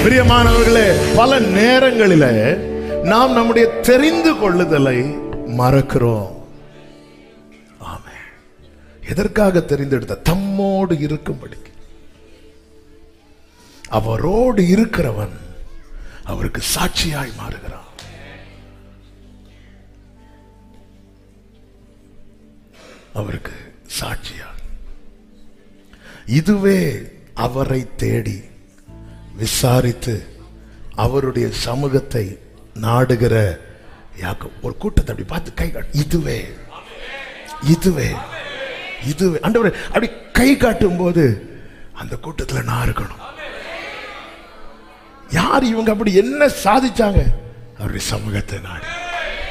பிரியமானவர்களே பல நேரங்களில நாம் நம்முடைய தெரிந்து கொள்ளுதலை மறக்கிறோம் ஆமென். எதற்காக தெரிந்தெடுத்த தம்மோடு இருக்கும்படி அவரோடு இருக்கிறவன் அவருக்கு சாட்சியாய் மாறுகிறான் அவருக்கு சாட்சியாய் இதுவே அவரை தேடி விசாரித்து அவருடைய சமூகத்தை நாடுகிற யாக்கோபு. ஒரு கூட்டத்தை அப்படி பார்த்து கை காட்டு இதுவே இதுவே இதுவே ஆண்டவரே அப்படி கை காட்டும் போது அந்த கூட்டத்துல நான் இருக்கணும் யார் இவங்க அப்படி என்ன சாதிச்சாங்க அவருடைய சமூகத்தை நாடி